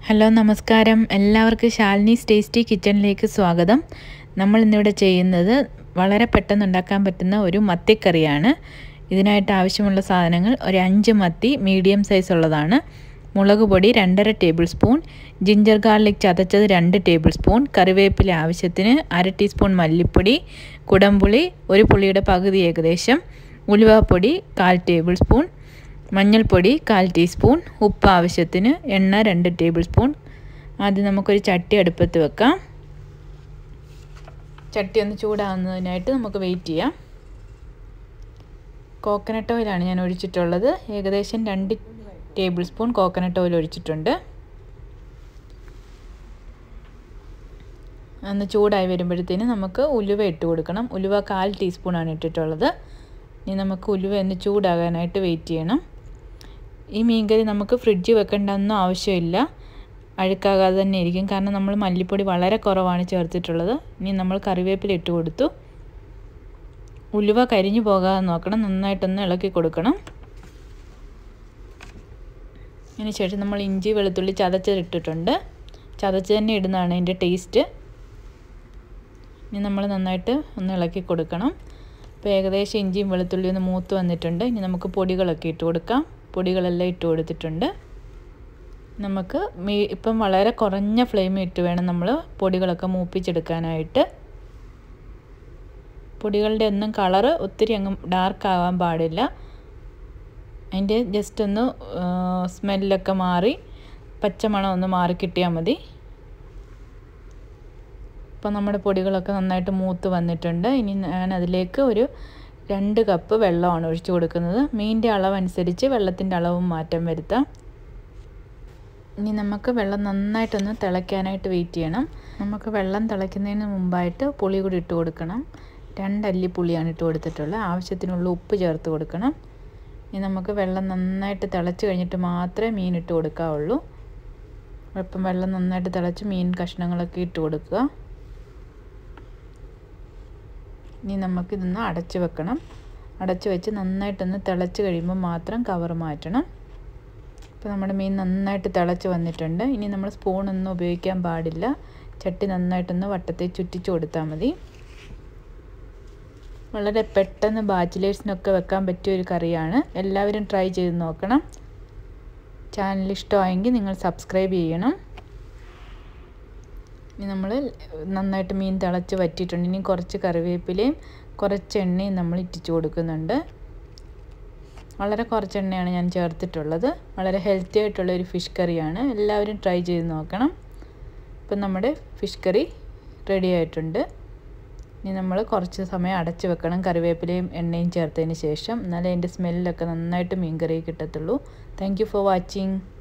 hello നമസ്കാരം എല്ലാവർക്കും ശാലിനീസ് tasty കിച്ചണിലേക്ക് സ്വാഗതം നമ്മൾ ഇന്നിവിടെ ചെയ്യുന്നത് വളരെ പെട്ടെന്ന് ഉണ്ടാക്കാൻ പറ്റുന്ന ഒരു മത്തിക്കറിയാണ് ഇതിനായിട്ട് ആവശ്യമുള്ള സാധനങ്ങൾ ഒരു അഞ്ച് മത്തി മീഡിയം സൈസ് ഉള്ളതാണ് മുളക് പൊടി രണ്ടര ടേബിൾ സ്പൂൺ ജിഞ്ചർ ഗാർലിക് ചതച്ചത് രണ്ട് ടേബിൾ സ്പൂൺ കറിവേപ്പില ആവശ്യത്തിന് അര ടീസ്പൂൺ മല്ലിപ്പൊടി കുടംപുളി ഒരു പുളിയുടെ പകുതി ഏകദേശം ഉലുവാപ്പൊടി കാൽ ടേബിൾ സ്പൂൺ മഞ്ഞൾപ്പൊടി കാൽ ടീസ്പൂൺ ഉപ്പ് ആവശ്യത്തിന് എണ്ണ രണ്ട് ടേബിൾ സ്പൂൺ ആദ്യം നമുക്കൊരു ചട്ടി അടുപ്പത്ത് വെക്കാം ചട്ടി ഒന്ന് ചൂടാകുന്നതിനായിട്ട് നമുക്ക് വെയിറ്റ് ചെയ്യാം കോക്കനട്ട് ഓയിലാണ് ഞാൻ ഒഴിച്ചിട്ടുള്ളത് ഏകദേശം രണ്ട് ടേബിൾ സ്പൂൺ കോക്കനട്ട് ഓയിൽ ഒഴിച്ചിട്ടുണ്ട് ഒന്ന് ചൂടായി വരുമ്പോഴത്തേന് നമുക്ക് ഉലുവ ഇട്ട് കൊടുക്കണം ഉലുവ കാൽ ടീസ്പൂണാണ് ഇട്ടിട്ടുള്ളത് ഇനി നമുക്ക് ഉലുവ ഒന്ന് ചൂടാകാനായിട്ട് വെയിറ്റ് ചെയ്യണം ഈ മീൻകറി നമുക്ക് ഫ്രിഡ്ജിൽ വെക്കേണ്ടതൊന്നും ആവശ്യമില്ല അഴുക്കാകാതെ തന്നെ ഇരിക്കും കാരണം നമ്മൾ മല്ലിപ്പൊടി വളരെ കുറവാണ് ചേർത്തിട്ടുള്ളത് ഇനി നമ്മൾ കറിവേപ്പില ഇട്ട് കൊടുത്തു ഉലുവ കരിഞ്ഞു പോകാതെ നോക്കണം നന്നായിട്ടൊന്ന് ഇളക്കി കൊടുക്കണം അതിന് ശേഷം നമ്മൾ ഇഞ്ചി വെളുത്തുള്ളി ചതച്ചിട്ടിട്ടുണ്ട് ചതച്ച് തന്നെ ഇടുന്നതാണ് അതിൻ്റെ ടേസ്റ്റ് ഇനി നമ്മൾ നന്നായിട്ട് ഒന്ന് ഇളക്കി കൊടുക്കണം ഇപ്പോൾ ഏകദേശം ഇഞ്ചിയും വെളുത്തുള്ളിയും ഒന്ന് മൂത്ത് വന്നിട്ടുണ്ട് ഇനി നമുക്ക് പൊടികളൊക്കെ ഇട്ട് കൊടുക്കാം പൊടികളെല്ലാം ഇട്ട് കൊടുത്തിട്ടുണ്ട് നമുക്ക് മീ ഇപ്പം വളരെ കുറഞ്ഞ ഫ്ലെയിമിൽ ഇട്ട് വേണം നമ്മൾ പൊടികളൊക്കെ മൂപ്പിച്ചെടുക്കാനായിട്ട് പൊടികളുടെ ഒന്നും കളറ് ഒത്തിരി അങ്ങ് ഡാർക്ക് ആവാൻ പാടില്ല അതിൻ്റെ ജസ്റ്റ് ഒന്ന് സ്മെല്ലൊക്കെ മാറി പച്ചമണം ഒന്ന് മാറി കിട്ടിയാൽ മതി ഇപ്പോൾ നമ്മുടെ പൊടികളൊക്കെ നന്നായിട്ട് മൂത്ത് വന്നിട്ടുണ്ട് ഇനി ഞാൻ അതിലേക്ക് ഒരു രണ്ട് കപ്പ് വെള്ളമാണ് ഒഴിച്ചു കൊടുക്കുന്നത് മീനിൻ്റെ അളവനുസരിച്ച് വെള്ളത്തിൻ്റെ അളവും മാറ്റം വരുത്താം ഇനി നമുക്ക് വെള്ളം നന്നായിട്ടൊന്ന് തിളയ്ക്കാനായിട്ട് വെയിറ്റ് ചെയ്യണം നമുക്ക് വെള്ളം തിളയ്ക്കുന്നതിന് മുമ്പായിട്ട് പുളി കൂടി ഇട്ട് കൊടുക്കണം രണ്ടല്ലി പുളിയാണ് ഇട്ട് കൊടുത്തിട്ടുള്ളത് ആവശ്യത്തിനുള്ള ഉപ്പ് ചേർത്ത് കൊടുക്കണം ഇനി നമുക്ക് വെള്ളം നന്നായിട്ട് തിളച്ച് കഴിഞ്ഞിട്ട് മാത്രമേ മീൻ ഇട്ട് കൊടുക്കാവുള്ളൂ അപ്പം വെള്ളം നന്നായിട്ട് തിളച്ച് മീൻ കഷ്ണങ്ങളൊക്കെ ഇട്ട് കൊടുക്കുക ഇനി നമുക്കിതൊന്ന് അടച്ച് വെക്കണം അടച്ച് വെച്ച് നന്നായിട്ടൊന്ന് തിളച്ച് കഴിയുമ്പോൾ മാത്രം കവർ മാറ്റണം ഇപ്പോൾ നമ്മുടെ മീൻ നന്നായിട്ട് തിളച്ച് വന്നിട്ടുണ്ട് ഇനി നമ്മൾ സ്പൂണൊന്നും ഉപയോഗിക്കാൻ പാടില്ല ചട്ടി നന്നായിട്ടൊന്ന് വട്ടത്തിൽ ചുറ്റിച്ച് കൊടുത്താൽ മതി വളരെ പെട്ടെന്ന് ബാച്ചിലേഴ്സിനൊക്കെ വെക്കാൻ പറ്റിയ ഒരു കറിയാണ് എല്ലാവരും ട്രൈ ചെയ്ത് നോക്കണം ചാനൽ ഇഷ്ടമായെങ്കിൽ നിങ്ങൾ സബ്സ്ക്രൈബ് ചെയ്യണം ഇനി നമ്മൾ നന്നായിട്ട് മീൻ തിളച്ച് വറ്റിയിട്ടുണ്ട് ഇനി കുറച്ച് കറിവേപ്പിലയും കുറച്ച് എണ്ണയും നമ്മൾ ഇറ്റിച്ച് കൊടുക്കുന്നുണ്ട് വളരെ കുറച്ച് എണ്ണയാണ് ഞാൻ ചേർത്തിട്ടുള്ളത് വളരെ ഹെൽത്തി ആയിട്ടുള്ള ഒരു ഫിഷ് കറിയാണ് എല്ലാവരും ട്രൈ ചെയ്ത് നോക്കണം ഇപ്പം നമ്മുടെ ഫിഷ് കറി റെഡി ആയിട്ടുണ്ട് ഇനി നമ്മൾ കുറച്ച് സമയം അടച്ച് വെക്കണം കറിവേപ്പിലയും എണ്ണയും ചേർത്തതിന് ശേഷം എന്നാലേ അതിൻ്റെ സ്മെല്ലൊക്കെ നന്നായിട്ട് മീൻ കറി കിട്ടത്തുള്ളൂ താങ്ക് ഫോർ വാച്ചിങ്